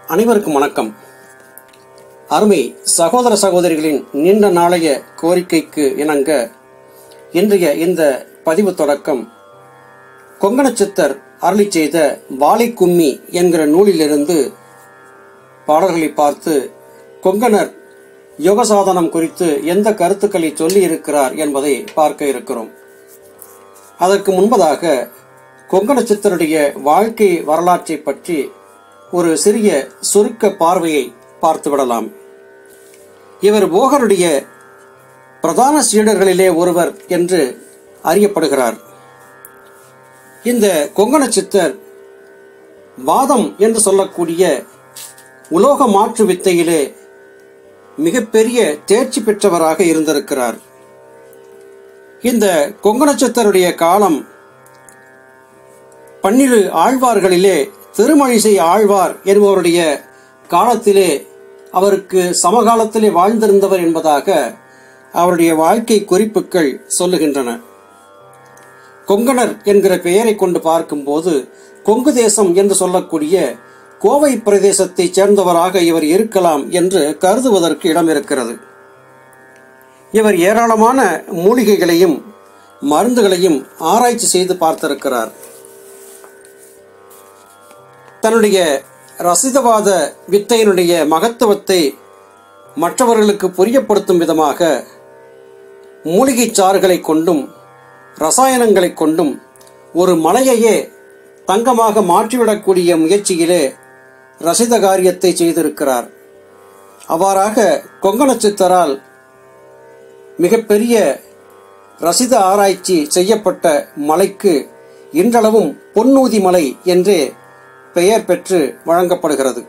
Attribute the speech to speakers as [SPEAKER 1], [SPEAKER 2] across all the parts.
[SPEAKER 1] அனைவருக்கும் வணக்கம் அருமை சகோதர சகோதரிகளின் நீண்ட நாளைய கோரிக்கைக்கு இணங்க இன்றைய இந்த பதிவு தொடக்கம் கொங்கண சித்தர் அருளி செய்த வாழை கும்மி என்கிற நூலிலிருந்து பாடல்களை பார்த்து கொங்கணர் யோக சாதனம் குறித்து எந்த கருத்துக்களை சொல்லி இருக்கிறார் என்பதை பார்க்க இருக்கிறோம் அதற்கு முன்பதாக கொங்கண சித்தருடைய வாழ்க்கை வரலாற்றை பற்றி ஒரு சிறிய சுருக்க பார்வையை பார்த்துவிடலாம் இவர் போகருடைய பிரதான சீடர்களிலே ஒருவர் என்று அறியப்படுகிறார் இந்த கொங்கண சித்தர் வாதம் என்று சொல்லக்கூடிய உலோக மாற்று வித்தையிலே மிகப்பெரிய தேர்ச்சி பெற்றவராக இருந்திருக்கிறார் இந்த கொங்கண சித்தருடைய காலம் பன்னிரு ஆழ்வார்களிலே திருமழிசை ஆழ்வார் என்பவருடைய காலத்திலே அவருக்கு சமகாலத்திலே வாழ்ந்திருந்தவர் என்பதாக அவருடைய வாழ்க்கை குறிப்புகள் சொல்லுகின்றன கொங்கணர் என்கிற பெயரை கொண்டு பார்க்கும்போது கொங்கு தேசம் என்று சொல்லக்கூடிய கோவை பிரதேசத்தை சேர்ந்தவராக இவர் இருக்கலாம் என்று கருதுவதற்கு இடம் இருக்கிறது இவர் ஏராளமான மூலிகைகளையும் மருந்துகளையும் ஆராய்ச்சி செய்து பார்த்திருக்கிறார் தன்னுடைய ரசிதவாத வித்தையினுடைய மகத்துவத்தை மற்றவர்களுக்கு புரியப்படுத்தும் விதமாக மூலிகை சாறுகளை கொண்டும் ரசாயனங்களை கொண்டும் ஒரு மலையையே தங்கமாக மாற்றிவிடக்கூடிய முயற்சியிலே ரசித காரியத்தை செய்திருக்கிறார் அவ்வாறாக கொங்கண சித்தரால் மிகப்பெரிய ரசித ஆராய்ச்சி செய்யப்பட்ட மலைக்கு இன்றளவும் பொன்னூதி மலை என்றே பெயர் பெற்று வழங்கப்படுகிறது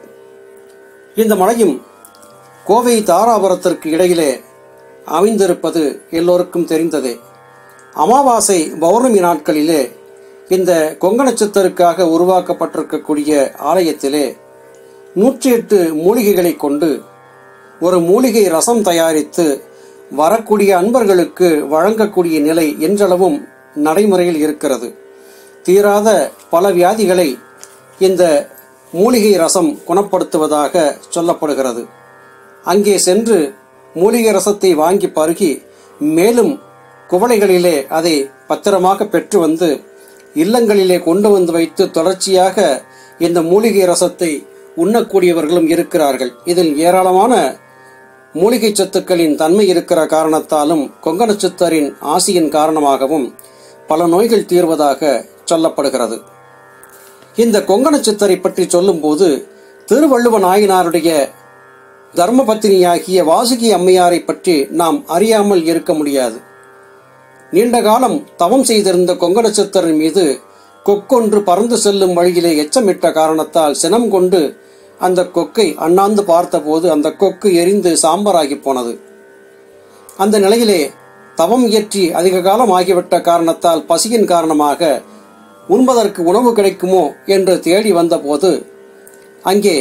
[SPEAKER 1] இந்த மலையும் கோவை தாராபுரத்திற்கு இடையிலே அமைந்திருப்பது எல்லோருக்கும் தெரிந்ததே அமாவாசை பௌர்ணமி நாட்களிலே இந்த கொங்கண சித்தருக்காக உருவாக்கப்பட்டிருக்கக்கூடிய ஆலயத்திலே நூற்றி எட்டு மூலிகைகளை கொண்டு ஒரு மூலிகை ரசம் தயாரித்து வரக்கூடிய அன்பர்களுக்கு வழங்கக்கூடிய நிலை என்றளவும் நடைமுறையில் இருக்கிறது தீராத பல வியாதிகளை இந்த மூலிகை ரசம் குணப்படுத்துவதாக சொல்லப்படுகிறது அங்கே சென்று மூலிகை ரசத்தை வாங்கி பருகி மேலும் குவளைகளிலே அதை பத்திரமாக பெற்று வந்து இல்லங்களிலே கொண்டு வந்து வைத்து தொடர்ச்சியாக இந்த மூலிகை ரசத்தை உண்ணக்கூடியவர்களும் இருக்கிறார்கள் இதில் ஏராளமான மூலிகை சத்துக்களின் தன்மை இருக்கிற காரணத்தாலும் கொங்கண சித்தரின் ஆசியின் காரணமாகவும் பல நோய்கள் தீர்வதாக சொல்லப்படுகிறது இந்த கொங்கண சித்தரை பற்றி சொல்லும்போது திருவள்ளுவ நாயனாருடைய தர்மபத்தினியாகிய வாசுகி அம்மையாரை பற்றி நாம் அறியாமல் இருக்க முடியாது நீண்ட காலம் தவம் செய்திருந்த கொங்கண சித்தரின் மீது கொக்கொன்று பறந்து செல்லும் வழியிலே எச்சமிட்ட காரணத்தால் சினம் கொண்டு அந்த கொக்கை அண்ணாந்து பார்த்தபோது அந்த கொக்கு எரிந்து சாம்பராகி போனது அந்த நிலையிலே தவம் இயற்றி அதிக காலம் ஆகிவிட்ட காரணத்தால் பசியின் காரணமாக உண்பதற்கு உணவு கிடைக்குமோ என்று தேடி வந்தபோது அங்கே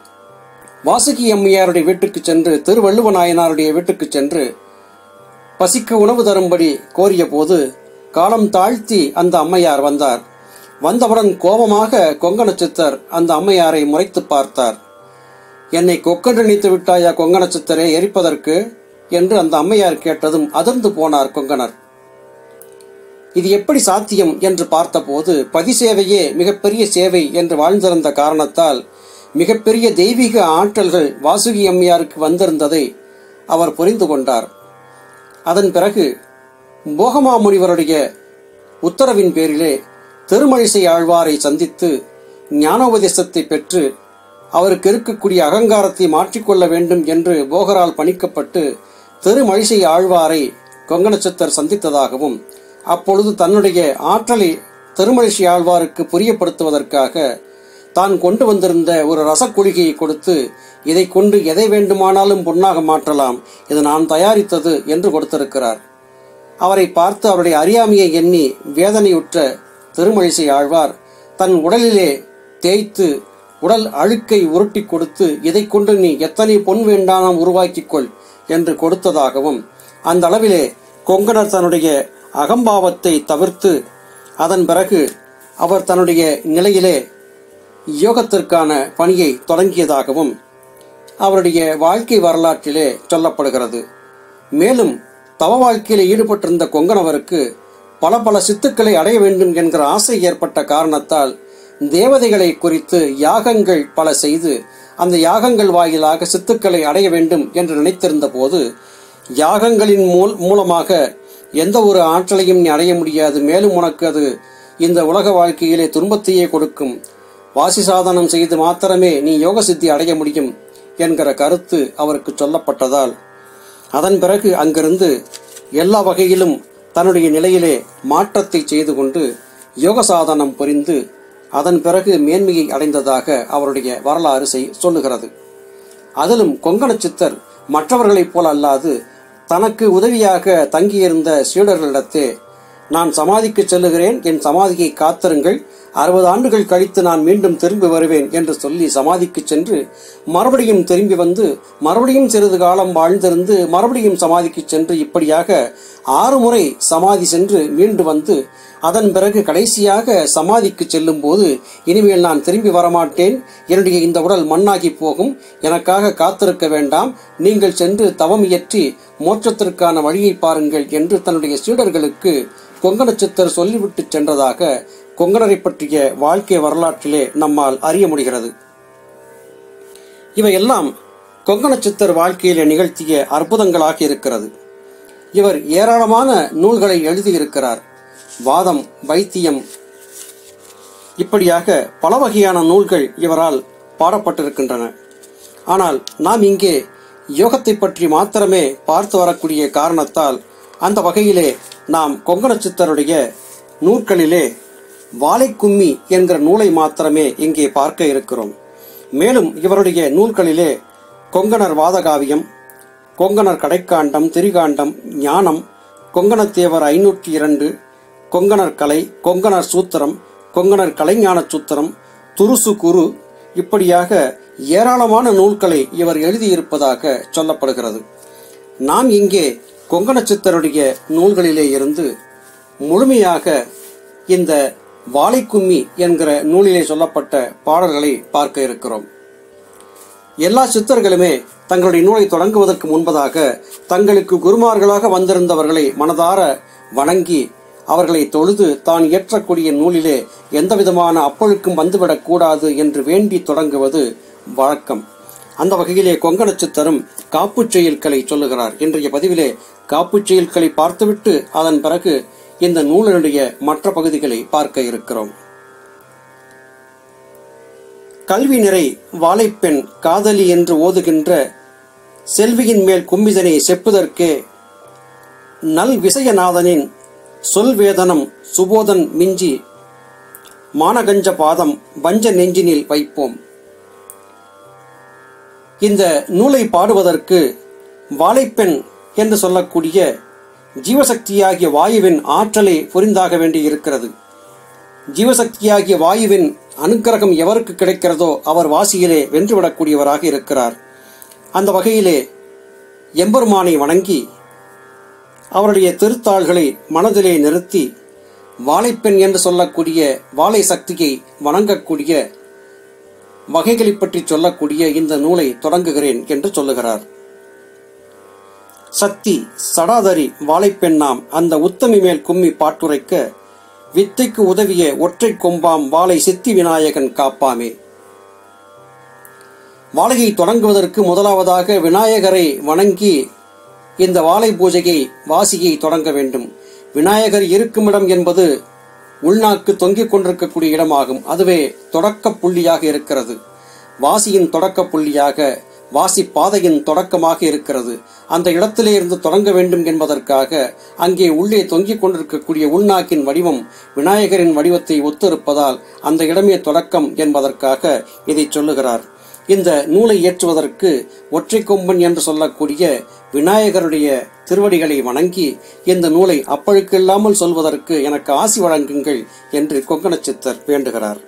[SPEAKER 1] வாசுகி அம்மையாருடைய வீட்டுக்கு சென்று திருவள்ளுவ நாயனாருடைய வீட்டுக்கு சென்று பசிக்கு உணவு தரும்படி கோரிய போது காலம் தாழ்த்தி அந்த அம்மையார் வந்தார் வந்தவுடன் கோபமாக கொங்கண சித்தர் அந்த அம்மையாரை முறைத்து பார்த்தார் என்னை கொக்கென்று நினைத்து விட்டாயா கொங்கண சித்தரை எரிப்பதற்கு என்று அந்த அம்மையார் கேட்டதும் அதிர்ந்து போனார் கொங்கணர் இது எப்படி சாத்தியம் என்று பார்த்தபோது பதிசேவையே மிகப்பெரிய சேவை என்று வாழ்ந்திருந்த காரணத்தால் மிகப்பெரிய தெய்வீக ஆற்றல்கள் வாசுகி அம்மையாருக்கு வந்திருந்ததை அவர் புரிந்து கொண்டார் அதன் பிறகு போகமா முனிவருடைய உத்தரவின் பேரிலே திருமழிசை ஆழ்வாரை சந்தித்து ஞானோபதேசத்தை பெற்று அவருக்கு இருக்கக்கூடிய அகங்காரத்தை மாற்றிக்கொள்ள வேண்டும் என்று போகரால் பணிக்கப்பட்டு திருமழிசை ஆழ்வாரை கொங்கணச்சித்தர் சந்தித்ததாகவும் அப்பொழுது தன்னுடைய ஆற்றலை திருமழிசை ஆழ்வாருக்கு புரியப்படுத்துவதற்காக தான் கொண்டு வந்திருந்த ஒரு ரசக்குழிகையை கொடுத்து இதை கொண்டு எதை வேண்டுமானாலும் பொன்னாக மாற்றலாம் இது நான் தயாரித்தது என்று கொடுத்திருக்கிறார் அவரை பார்த்து அவருடைய அறியாமையை எண்ணி வேதனையுற்ற திருமழிசை ஆழ்வார் தன் உடலிலே தேய்த்து உடல் அழுக்கை உருட்டி கொடுத்து இதை கொண்டு நீ எத்தனை பொன் வேண்டாம் உருவாக்கிக்கொள் என்று கொடுத்ததாகவும் அந்த அளவிலே கொங்கணர் தன்னுடைய அகம்பாவத்தை தவிர்த்து அதன் பிறகு அவர் தன்னுடைய நிலையிலே யோகத்திற்கான பணியை தொடங்கியதாகவும் அவருடைய வாழ்க்கை வரலாற்றிலே சொல்லப்படுகிறது மேலும் தவ வாழ்க்கையில் ஈடுபட்டிருந்த கொங்கணவருக்கு பல பல சித்துக்களை அடைய வேண்டும் என்கிற ஆசை ஏற்பட்ட காரணத்தால் தேவதைகளை குறித்து யாகங்கள் பல செய்து அந்த யாகங்கள் வாயிலாக சித்துக்களை அடைய வேண்டும் என்று நினைத்திருந்த போது யாகங்களின் மூல் மூலமாக எந்த ஒரு ஆற்றலையும் நீ அடைய முடியாது மேலும் உனக்கு அது இந்த உலக வாழ்க்கையிலே துன்பத்தையே கொடுக்கும் வாசி சாதனம் செய்து மாத்திரமே நீ யோக சித்தி அடைய முடியும் என்கிற கருத்து அவருக்கு சொல்லப்பட்டதால் அதன் பிறகு அங்கிருந்து எல்லா வகையிலும் தன்னுடைய நிலையிலே மாற்றத்தை செய்து கொண்டு யோக சாதனம் புரிந்து அதன் பிறகு மேன்மையை அடைந்ததாக அவருடைய வரலாறு செய் சொல்லுகிறது அதிலும் கொங்கண சித்தர் மற்றவர்களைப் போல அல்லாது தனக்கு உதவியாக தங்கியிருந்த சீடர்களிடத்தே நான் சமாதிக்கு செல்லுகிறேன் என் சமாதியை காத்திருங்கள் அறுபது ஆண்டுகள் கழித்து நான் மீண்டும் திரும்பி வருவேன் என்று சொல்லி சமாதிக்கு சென்று மறுபடியும் திரும்பி வந்து மறுபடியும் சிறிது காலம் வாழ்ந்திருந்து மறுபடியும் சமாதிக்கு சென்று இப்படியாக ஆறு முறை சமாதி சென்று மீண்டு வந்து அதன் பிறகு கடைசியாக சமாதிக்கு செல்லும் போது இனிமேல் நான் திரும்பி வரமாட்டேன் என்னுடைய இந்த உடல் மண்ணாகி போகும் எனக்காக காத்திருக்க வேண்டாம் நீங்கள் சென்று தவம் இயற்றி மோட்சத்திற்கான வழியை பாருங்கள் என்று தன்னுடைய சீடர்களுக்கு கொங்கண சித்தர் சொல்லிவிட்டு சென்றதாக கொங்கணரை பற்றிய வாழ்க்கை வரலாற்றிலே நம்மால் அறிய முடிகிறது இவையெல்லாம் கொங்கண சித்தர் வாழ்க்கையிலே நிகழ்த்திய அற்புதங்களாக இருக்கிறது இவர் ஏராளமான நூல்களை எழுதியிருக்கிறார் வாதம் வைத்தியம் இப்படியாக பல வகையான நூல்கள் இவரால் பாடப்பட்டிருக்கின்றன ஆனால் நாம் இங்கே யோகத்தை பற்றி மாத்திரமே பார்த்து வரக்கூடிய காரணத்தால் அந்த வகையிலே நாம் கொங்கண சித்தருடைய நூற்களிலே வாழைக்கும்மி என்கிற நூலை மாத்திரமே இங்கே பார்க்க இருக்கிறோம் மேலும் இவருடைய நூல்களிலே கொங்கணர் வாதகாவியம் கொங்கணர் கடைக்காண்டம் திரிகாண்டம் ஞானம் கொங்கணத்தேவர் ஐநூற்றி இரண்டு கொங்கணர் கலை கொங்கணர் சூத்திரம் கொங்கணர் கலைஞான சூத்திரம் துருசு குரு இப்படியாக ஏராளமான நூல்களை இவர் எழுதியிருப்பதாக சொல்லப்படுகிறது நாம் இங்கே கொங்கண சித்தருடைய நூல்களிலே இருந்து முழுமையாக இந்த வாழைக்கும்மி என்கிற நூலிலே சொல்லப்பட்ட பாடல்களை பார்க்க இருக்கிறோம் எல்லா சித்தர்களுமே தங்களுடைய நூலை தொடங்குவதற்கு முன்பதாக தங்களுக்கு குருமார்களாக வந்திருந்தவர்களை மனதார வணங்கி அவர்களை தொழுது தான் இயற்றக்கூடிய நூலிலே எந்தவிதமான அப்பழுக்கும் வந்துவிடக் கூடாது என்று வேண்டி தொடங்குவது வழக்கம் அந்த வகையிலே கொங்கண சித்தரும் காப்புச் செயல்களை சொல்லுகிறார் இன்றைய பதிவிலே காப்புச் செயல்களை பார்த்துவிட்டு அதன் பிறகு இந்த நூலினுடைய மற்ற பகுதிகளை பார்க்க இருக்கிறோம் கல்வி நிறை வாழைப்பெண் காதலி என்று ஓதுகின்ற செல்வியின் மேல் கும்பிதனை செப்புதற்கே நல் விசயநாதனின் சொல் வேதனம் சுபோதன் மிஞ்சி மானகஞ்ச பாதம் வஞ்ச நெஞ்சினில் வைப்போம் இந்த நூலை பாடுவதற்கு வாழைப்பெண் என்று சொல்லக்கூடிய ஜீவசக்தியாகிய வாயுவின் ஆற்றலை புரிந்தாக வேண்டி இருக்கிறது ஜீவசக்தியாகிய வாயுவின் அனுக்கிரகம் எவருக்கு கிடைக்கிறதோ அவர் வாசியிலே வென்றுவிடக்கூடியவராக இருக்கிறார் அந்த வகையிலே எம்பெருமானை வணங்கி அவருடைய திருத்தாள்களை மனதிலே நிறுத்தி வாழைப்பெண் என்று சொல்லக்கூடிய வாழை சக்தியை வணங்கக்கூடிய வகைகளை பற்றி சொல்லக்கூடிய இந்த நூலை தொடங்குகிறேன் என்று சொல்லுகிறார் சக்தி சடாதரி வாழைப்பெண்ணாம் அந்த உத்தமி மேல் கும்மி பாட்டுரைக்க வித்தைக்கு உதவிய ஒற்றை கொம்பாம் வாழை சித்தி விநாயகன் காப்பாமே வாழையை தொடங்குவதற்கு முதலாவதாக விநாயகரை வணங்கி இந்த வாழை பூஜையை வாசியை தொடங்க வேண்டும் விநாயகர் இருக்குமிடம் என்பது உள்நாக்கு தொங்கிக் கொண்டிருக்கக்கூடிய இடமாகும் அதுவே தொடக்க புள்ளியாக இருக்கிறது வாசியின் தொடக்க புள்ளியாக வாசி பாதையின் தொடக்கமாக இருக்கிறது அந்த இடத்திலே இருந்து தொடங்க வேண்டும் என்பதற்காக அங்கே உள்ளே தொங்கிக் கொண்டிருக்கக்கூடிய உள்நாக்கின் வடிவம் விநாயகரின் வடிவத்தை ஒத்திருப்பதால் அந்த இடமே தொடக்கம் என்பதற்காக இதை சொல்லுகிறார் இந்த நூலை இயற்றுவதற்கு ஒற்றை கொம்பன் என்று சொல்லக்கூடிய விநாயகருடைய திருவடிகளை வணங்கி இந்த நூலை அப்பழுக்கில்லாமல் சொல்வதற்கு எனக்கு ஆசி வழங்குங்கள் என்று கொங்கண சித்தர் வேண்டுகிறார்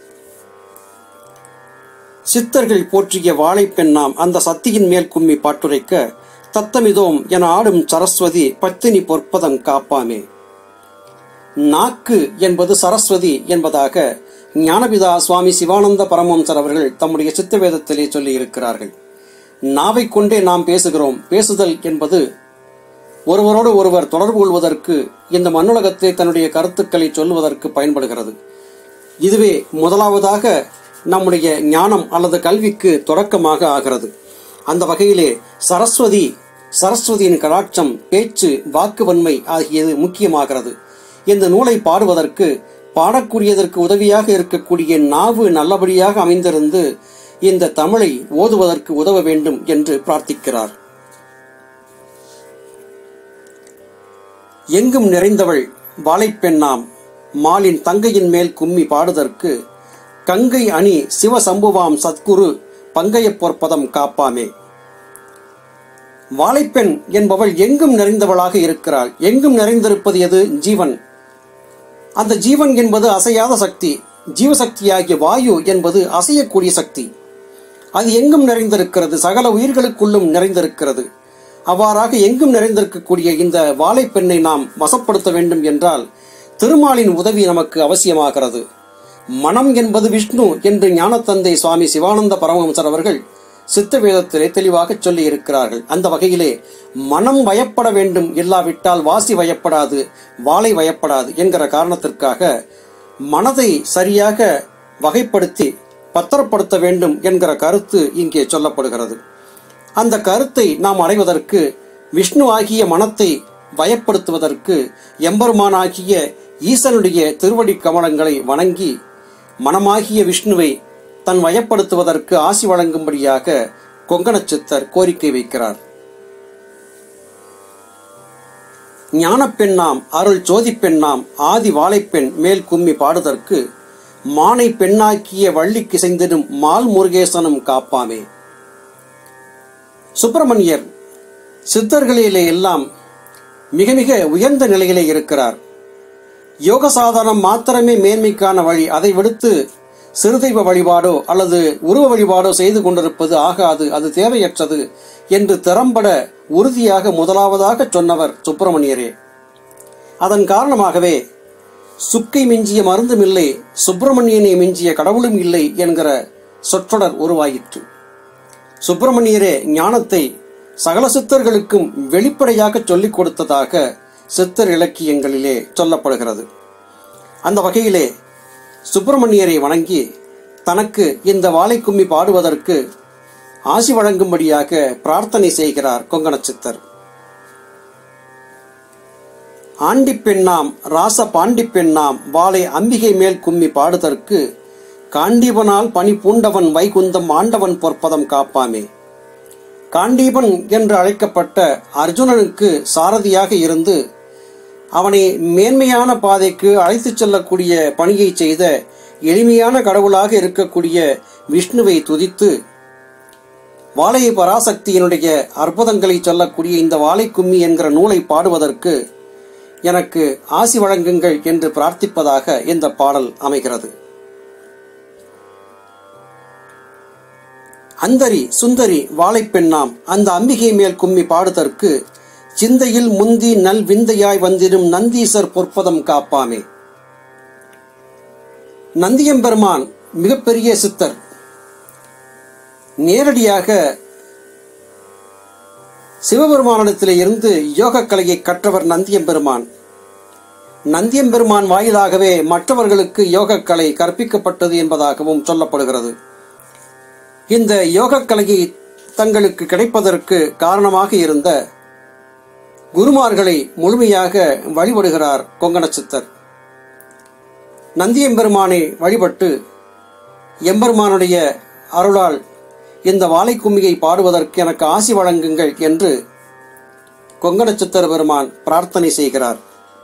[SPEAKER 1] சித்தர்கள் போற்றிய வாழைப்பெண்ணாம் அந்த சத்தியின் மேல் கும்மி பாட்டுரைக்க தத்தமிதோம் என ஆடும் சரஸ்வதி பத்தினி பொற்பதம் காப்பாமே நாக்கு என்பது சரஸ்வதி என்பதாக ஞானபிதா சுவாமி சிவானந்த பரமஹம்சர் அவர்கள் தம்முடைய சித்த வேதத்திலே சொல்லி இருக்கிறார்கள் நாவை கொண்டே நாம் பேசுகிறோம் பேசுதல் என்பது ஒருவரோடு ஒருவர் தொடர்பு கொள்வதற்கு இந்த மண்ணுலகத்தை தன்னுடைய கருத்துக்களை சொல்லுவதற்கு பயன்படுகிறது இதுவே முதலாவதாக நம்முடைய ஞானம் அல்லது கல்விக்கு தொடக்கமாக ஆகிறது அந்த வகையிலே சரஸ்வதி சரஸ்வதியின் கடாட்சம் பேச்சு வாக்குவன்மை ஆகியது முக்கியமாகிறது இந்த நூலை பாடுவதற்கு பாடக்கூடியதற்கு உதவியாக இருக்கக்கூடிய நாவு நல்லபடியாக அமைந்திருந்து இந்த தமிழை ஓதுவதற்கு உதவ வேண்டும் என்று பிரார்த்திக்கிறார் எங்கும் நிறைந்தவள் வாழைப்பெண்ணாம் மாலின் தங்கையின் மேல் கும்மி பாடுதற்கு கங்கை அணி சிவசம்புவாம் சத்குரு பங்கைய பொற்பதம் காப்பாமே வாழைப்பெண் என்பவள் எங்கும் நிறைந்தவளாக இருக்கிறாள் எங்கும் நிறைந்திருப்பது எது ஜீவன் அந்த ஜீவன் என்பது அசையாத சக்தி ஜீவசக்தியாகிய வாயு என்பது அசையக்கூடிய சக்தி அது எங்கும் நிறைந்திருக்கிறது சகல உயிர்களுக்குள்ளும் நிறைந்திருக்கிறது அவ்வாறாக எங்கும் நிறைந்திருக்கக்கூடிய இந்த வாழைப்பெண்ணை நாம் வசப்படுத்த வேண்டும் என்றால் திருமாலின் உதவி நமக்கு அவசியமாகிறது மனம் என்பது விஷ்ணு என்று ஞானத்தந்தை சுவாமி சிவானந்த பரமஹம்சர் அவர்கள் சித்த வேதத்திலே தெளிவாக சொல்லி இருக்கிறார்கள் அந்த வகையிலே மனம் வயப்பட வேண்டும் இல்லாவிட்டால் வாசி வயப்படாது வாளை வயப்படாது என்கிற காரணத்திற்காக மனதை சரியாக வகைப்படுத்தி பத்திரப்படுத்த வேண்டும் என்கிற கருத்து இங்கே சொல்லப்படுகிறது அந்த கருத்தை நாம் அடைவதற்கு விஷ்ணு ஆகிய மனத்தை வயப்படுத்துவதற்கு எம்பெருமானாகிய ஈசனுடைய திருவடி கமலங்களை வணங்கி மனமாகிய விஷ்ணுவை தன் வயப்படுத்துவதற்கு ஆசி வழங்கும்படியாக கொங்கணச் சித்தர் கோரிக்கை வைக்கிறார் ஞானப் பெண்ணாம் அருள் ஜோதி பெண்ணாம் ஆதி வாழைப்பெண் மேல் கும்மி பாடுதற்கு மானை பெண்ணாக்கிய வள்ளிக்கு செய்திடும் மால் முருகேசனும் காப்பாமே சுப்பிரமணியர் சித்தர்களிலே எல்லாம் மிக மிக உயர்ந்த நிலையிலே இருக்கிறார் யோக சாதனம் மாத்திரமே மேன்மைக்கான வழி அதை விடுத்து சிறுதெய்வ வழிபாடோ அல்லது உருவ வழிபாடோ செய்து கொண்டிருப்பது ஆகாது அது தேவையற்றது என்று திறம்பட உறுதியாக முதலாவதாக சொன்னவர் சுப்பிரமணியரே அதன் காரணமாகவே சுக்கை மிஞ்சிய மருந்தும் இல்லை சுப்பிரமணியனை மிஞ்சிய கடவுளும் இல்லை என்கிற சொற்றொடர் உருவாயிற்று சுப்பிரமணியரே ஞானத்தை சகல சித்தர்களுக்கும் வெளிப்படையாக சொல்லிக் கொடுத்ததாக சித்தர் இலக்கியங்களிலே சொல்லப்படுகிறது அந்த வகையிலே சுப்பிரமணியரை வணங்கி தனக்கு இந்த வாழைக்கும்மி பாடுவதற்கு ஆசி வழங்கும்படியாக பிரார்த்தனை செய்கிறார் கொங்கணச் சித்தர் ஆண்டி பெண்ணாம் ராச பாண்டி பெண்ணாம் வாளை அம்பிகை மேல் கும்மி பாடுதற்கு காண்டீபனால் பனி பூண்டவன் வைகுந்தம் ஆண்டவன் பொற்பதம் காப்பாமே காண்டீபன் என்று அழைக்கப்பட்ட அர்ஜுனனுக்கு சாரதியாக இருந்து அவனை மேன்மையான பாதைக்கு அழைத்துச் செல்லக்கூடிய பணியை செய்த எளிமையான கடவுளாக இருக்கக்கூடிய விஷ்ணுவை துதித்து வாழை பராசக்தியினுடைய அற்புதங்களை சொல்லக்கூடிய இந்த வாழை கும்மி என்கிற நூலை பாடுவதற்கு எனக்கு ஆசி வழங்குங்கள் என்று பிரார்த்திப்பதாக இந்த பாடல் அமைகிறது அந்தரி சுந்தரி வாழைப்பெண்ணாம் அந்த அம்பிகை மேல் கும்மி பாடுதற்கு சிந்தையில் முந்தி நல் விந்தையாய் வந்திடும் நந்தீசர் பொற்பதம் காப்பாமே நந்தியம்பெருமான் மிகப்பெரிய சித்தர் நேரடியாக சிவபெருமானிடத்திலே இருந்து யோக கலையை கற்றவர் நந்தியம்பெருமான் நந்தியம்பெருமான் வாயிலாகவே மற்றவர்களுக்கு யோக கலை கற்பிக்கப்பட்டது என்பதாகவும் சொல்லப்படுகிறது இந்த யோக கலையை தங்களுக்கு கிடைப்பதற்கு காரணமாக இருந்த குருமார்களை முழுமையாக வழிபடுகிறார் கொங்கணச் சித்தர் நந்தியம்பெருமானை வழிபட்டு எம்பெருமானுடைய அருளால் இந்த வாழை கும்மியை பாடுவதற்கு எனக்கு ஆசி வழங்குங்கள் என்று கொங்கணச் சித்தர் பெருமான் பிரார்த்தனை செய்கிறார்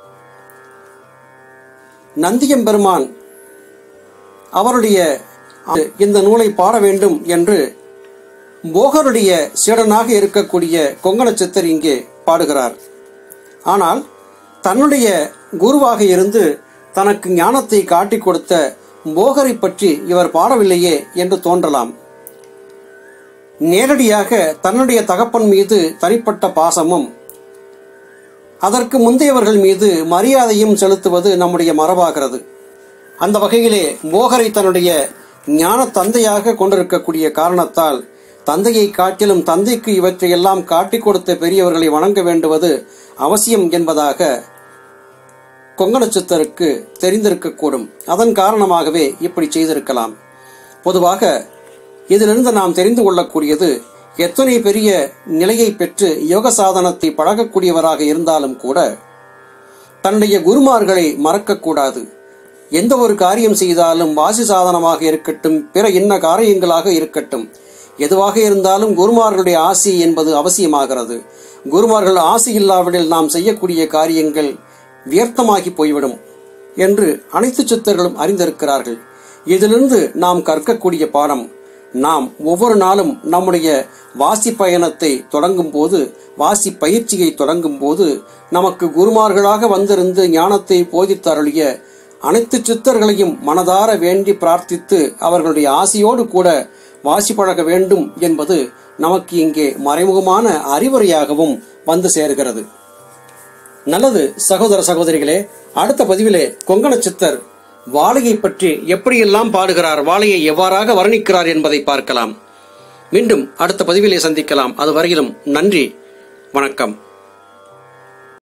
[SPEAKER 1] நந்தியம்பெருமான் அவருடைய இந்த நூலை பாட வேண்டும் என்று போகருடைய சீடனாக இருக்கக்கூடிய கொங்கண சித்தர் இங்கே பாடுகிறார் ஆனால் தன்னுடைய குருவாக இருந்து தனக்கு ஞானத்தை காட்டிக் கொடுத்த போகரை பற்றி இவர் பாடவில்லையே என்று தோன்றலாம் நேரடியாக தன்னுடைய தகப்பன் மீது தனிப்பட்ட பாசமும் அதற்கு முந்தையவர்கள் மீது மரியாதையும் செலுத்துவது நம்முடைய மரபாகிறது அந்த வகையிலே மோகரை தன்னுடைய ஞான தந்தையாக கொண்டிருக்கக்கூடிய காரணத்தால் தந்தையை காட்டிலும் தந்தைக்கு இவற்றையெல்லாம் காட்டிக் கொடுத்த பெரியவர்களை வணங்க வேண்டுவது அவசியம் என்பதாக கொங்கணச்சித்தருக்கு தெரிந்திருக்கக்கூடும் அதன் காரணமாகவே இப்படி செய்திருக்கலாம் பொதுவாக இதிலிருந்து நாம் தெரிந்து கொள்ளக்கூடியது எத்தனை பெரிய நிலையை பெற்று யோக சாதனத்தை பழகக்கூடியவராக இருந்தாலும் கூட தன்னுடைய குருமார்களை மறக்கக்கூடாது எந்த ஒரு காரியம் செய்தாலும் வாசி சாதனமாக இருக்கட்டும் பிற இன்ன காரியங்களாக இருக்கட்டும் எதுவாக இருந்தாலும் குருமார்களுடைய ஆசி என்பது அவசியமாகிறது குருமார்கள் ஆசி இல்லாவிடில் நாம் செய்யக்கூடிய காரியங்கள் வியர்த்தமாகி போய்விடும் என்று அனைத்து சித்தர்களும் அறிந்திருக்கிறார்கள் இதிலிருந்து நாம் கற்கக்கூடிய பாடம் நாம் ஒவ்வொரு நாளும் நம்முடைய வாசி பயணத்தை தொடங்கும் போது வாசி பயிற்சியை தொடங்கும் போது நமக்கு குருமார்களாக வந்திருந்து ஞானத்தை போதித்தருளிய அனைத்து சித்தர்களையும் மனதார வேண்டி பிரார்த்தித்து அவர்களுடைய ஆசையோடு கூட வாசி பழக வேண்டும் என்பது நமக்கு இங்கே மறைமுகமான அறிவுரையாகவும் வந்து சேர்கிறது நல்லது சகோதர சகோதரிகளே அடுத்த பதிவிலே கொங்கண சித்தர் வாழையை பற்றி எப்படியெல்லாம் பாடுகிறார் வாழையை எவ்வாறாக வர்ணிக்கிறார் என்பதை பார்க்கலாம் மீண்டும் அடுத்த பதிவிலே சந்திக்கலாம் அது வரையிலும் நன்றி வணக்கம்